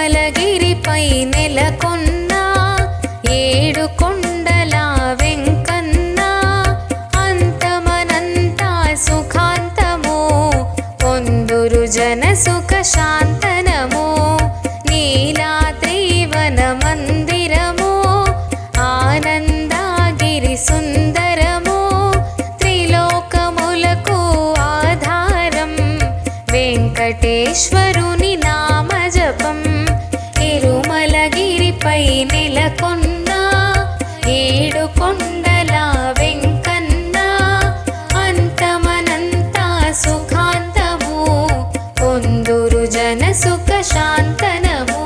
తిరుమలగిరిపై నెలకొన్న ఏడు కొండల వెంకన్న అంతమనంతా సుఖాంతము పొందురు జన సుఖ శాంతనము నీలాద్రీవన మందిరము ఆనందగిరి సుందరము త్రిలోకములకు ఆధారం వెంకటేశ్వరుని నామ జపం తిరుమలగిరిపై నెలకొన్న ఏడు కొండల వెంకన్న అంతమనంతా సుఖాంతము పొందురు జన సుఖ శాంతనము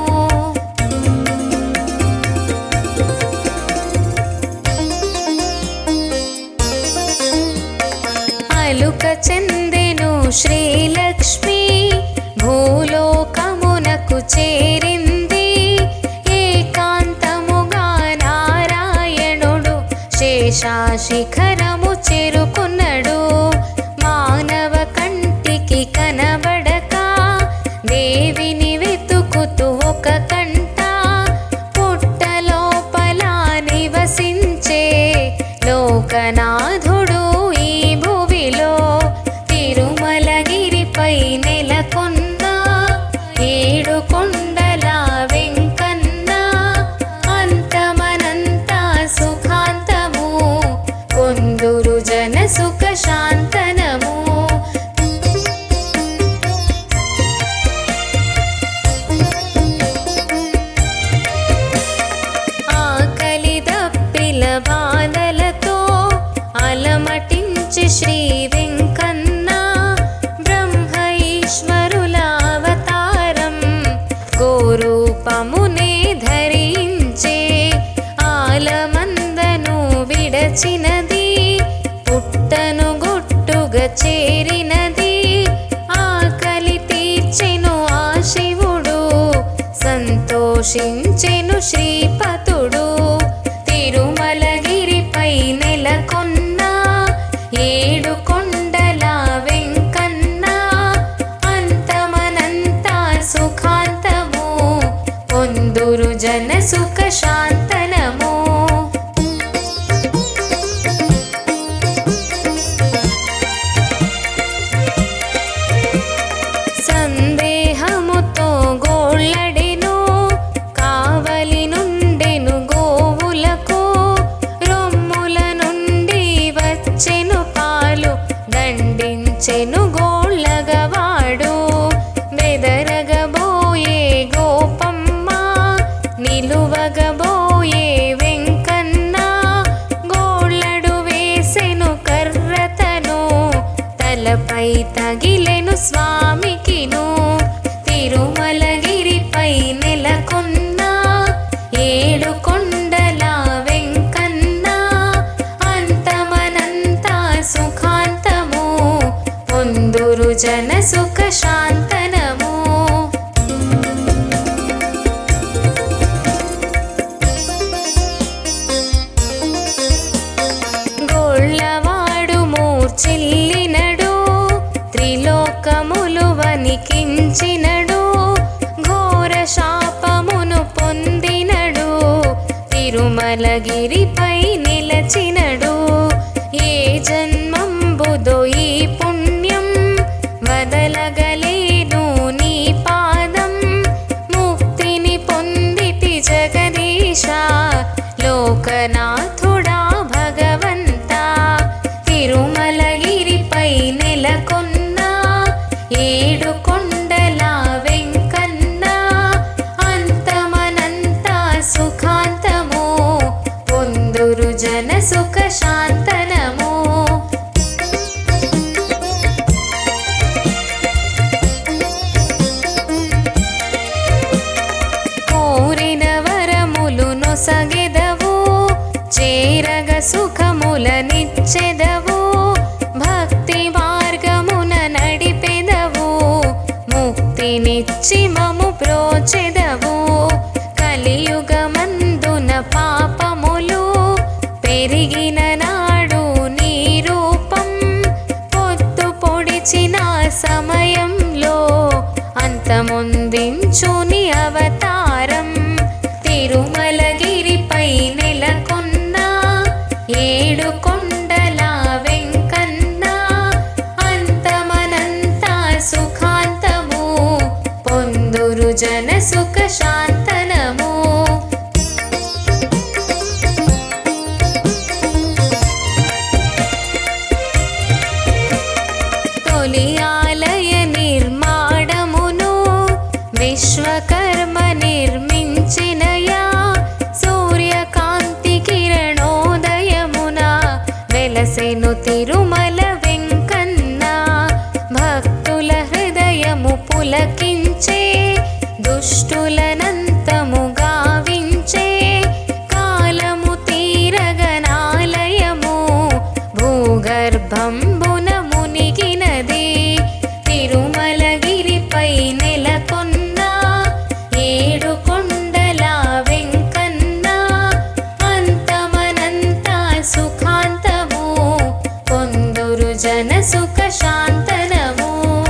అలుక చెందెను శ్రీలక్ష్మి భూలోకమునకు చేరింది ఏకాంతముగా నారాయణుడు శేషాశిఖరము చేరుకున్నడు మానవ కంటికి కనబడక దేవిని వెతుకుతూ ఒక కంట పుట్టలోపల నివసించే లోకనాథుడు ఈ భువిలో తిరుమలగిరిపై నెలకొన్న ఏడు కొండల వెంకన్న అంతమనంతా సుఖాంతము కొందురు జన సుఖ శాంతనము ఆకలి దప్పిల బాధలతో అలమటించి శ్రీ వెంకన్న బ్రహ్మ ఈశ్వరుల అవతారం గోరూపమునే ధరించే ఆలమందను విడచినది పుట్టను గుట్టుగా చేరినది ఆకలి తీర్చెను ఆ శివుడు సంతోషించెను శ్రీపతుడు తిరుమలగిరిపై నెలకొన్న ఏడు కొండల వెంకన్న అంతమనంతా సుఖాంతము పొందురు జన సుఖ శాంతనము సందేహముతో గోళ్ళడెను కావలి నుండెను గోవులకు రొమ్ముల నుండి వచ్చెను పాలు దండించెను గోళ్ళగవాడు బెదరగబోయే గోపమ్మ నిలువగబోయే వెంకన్న గోళ్ళడు వేసెను కర్రతను తలపై తగిలెను స్వామికిను తిరుమలగిరిపై నెలకొన్న ఏడు కొండల వెంకన్న అంతమనంతా సుఖాంతము పొందురు జన సుఖ శాంతనము గోళ్ళవాడు మూర్చిల్లినడు త్రిలోకములు వనికించినడు ఘోర శాపమును పొందినడు తిరుమలగిరిపై నిలచినడు ఏ జన్మంబుదో ఈ పుణ్యం వదలగలేను నీ పాదం ముక్తిని పొందితి జగదీశ లోకనాథుడా భగవంతా తిరుమలగిరిపై నెలకొన్న ఏడు కొండల వెంకన్న అంతమనంతా సుఖాంతము పొందురు జన సుఖ శాంతనము కోరిన వరములు నొసగెదవు చేరగ సుఖములనిచ్చెదవు భక్తి మార్గమున నడిపెదవు ముక్తినిచ్చి మము ప్రోచెదవు కలియుగమందున పాపములు పెరిగిన నాడు నీ రూపం పొద్దు పొడిచిన సమయంలో అంతమొందించు నీ అవతారం ఏడు కొండల వెంకన్న అంతమనంత సుఖాంతము పొందురు జన సుఖ శాంతనము తొలి ఆలయ నిర్మాణమును విశ్వకర్మ నిర్మించినయా సూర్యకాంతి కిరణోదయమున వెలసెను తిరుమల వెంకన్న భక్తుల హృదయము పులకించే దుష్టులనంతము గావించే కాలము తీరగనాలయము భూగర్భంబున మునిగినది తిరుమలగిరిపై నెలకొన్న ఏడు కొండల వెంకన్న అంతమనంత సుఖాంతము కొందురు జన సుఖ శాంతనము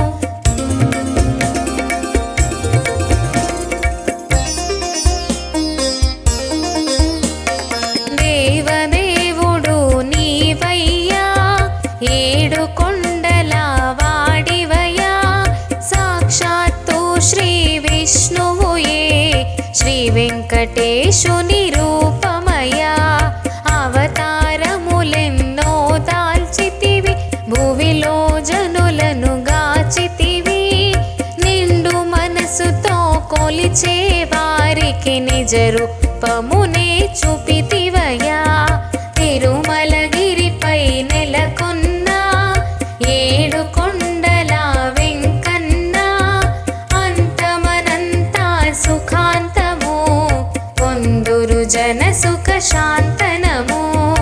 దేవదేవుడు నీవయ్యా ఏడు కొండల వాడివయ్యా సాక్షాత్తు శ్రీ విష్ణువుయే శ్రీ వెంకటేశుని రూపమయ్యా అవతారములెన్నో దాల్చితివి భువిలో జనులను గాచితివి నిండు మనసుతో కొలిచే వారికి నిజ రూపమునే చూపితివయా తిరుమలగిరిపై నెలకొన్న ఏడు కొండల వెంకన్న అంతమనంత సుఖాంతము పొందురు జన సుఖ శాంతనము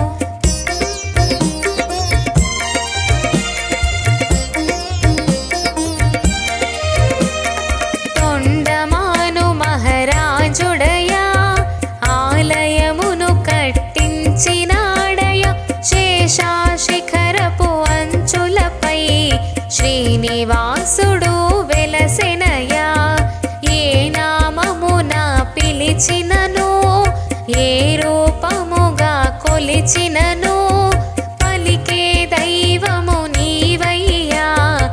తొండమాను మహారాజుడయా ఆలయమును కట్టించినాడయ శేషాశిఖరపు అంచులపై శ్రీనివాసుడు వెలసెనయా ఏ నామమున పిలిచినను ఏ రూపముగా కొలిచినను పలికే దైవము నీవయ్యా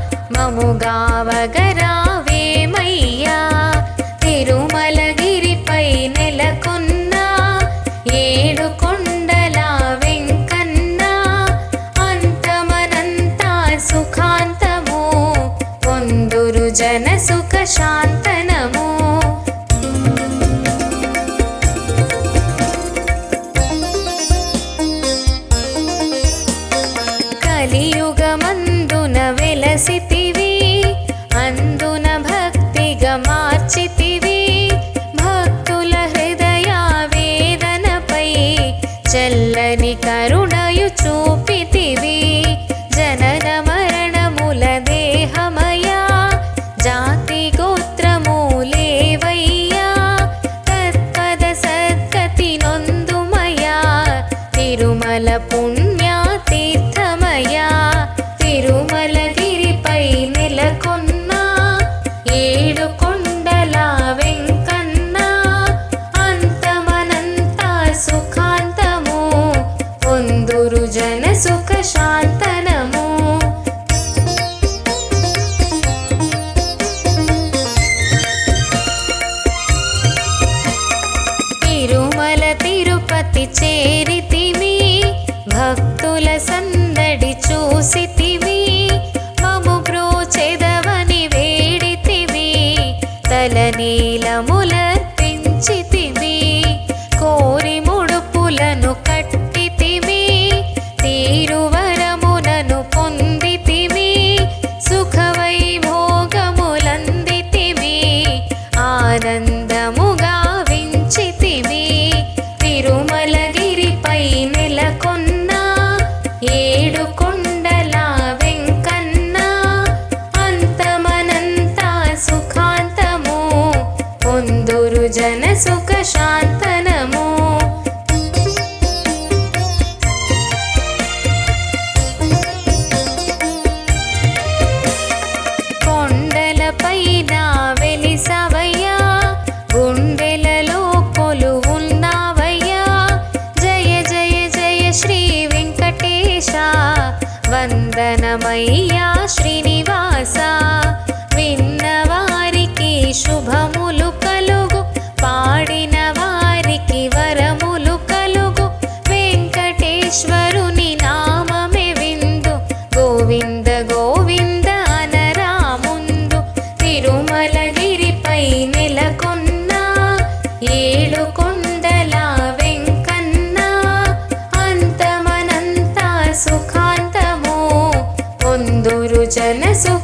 మముగావగరావేమయ్యా తిరుమలగిరిపై నెలకొన్న ఏడు కొండల వెంకన్న అంతమనంత సుఖాంతము పొందురు జన సుఖ శాంతనము కలియుగమందున వెలసితివి అందున భక్తిగా మార్చితివి భక్తుల హృదయ వేదనపై చల్లని కరుణయు చూపితివి జనన మరణముల దేహమయా జాతి గోత్రములేవయ్యా తత్పద సద్గతి నొందుమయా తిరుమల పుణ్య తీర్థమయా తిరుమలగిరిపై నెలకొన్న ఏడు కొండల వెంకన్న అంతమనంత సుఖాంతము పొందురు జన సుఖ శాంతనము తిరుమల తిరుపతి చేరితివి భక్తుల సందడి చూసితివి మము బ్రోచెదవని వేడితివి తలనీలములర్పించితివి కోరి ముడుపులను కట్టితివి తీరువరమునను పొందితివి సుఖవైభోగములందితివి ఆనందముగా వించితివి తిరుమలగిరిపై నెలకొన్న ఏడు కొండల వెంకన్న అంతమనంత సుఖాంతము పొందురు జన సుఖ శాంతనము కొండలపైన వెలిసవయ్యా గుండెలలో కొలువున్నావయ్యా జయ జయ జయ శ్రీ వందనమయ్యా శ్రీనివాస విన్నవారికి శుభములు కలుగు పాడిన వారికి వరములు కలుగు వెంకటేశ్వరుని నామమే విందు గోవింద గోవింద అనరాముందు తిరుమలగిరిపై నెలకొన్న ఏడు కొండల వెంకన్న అంతమనంత సుఖాంతము పొందురు జన సుఖ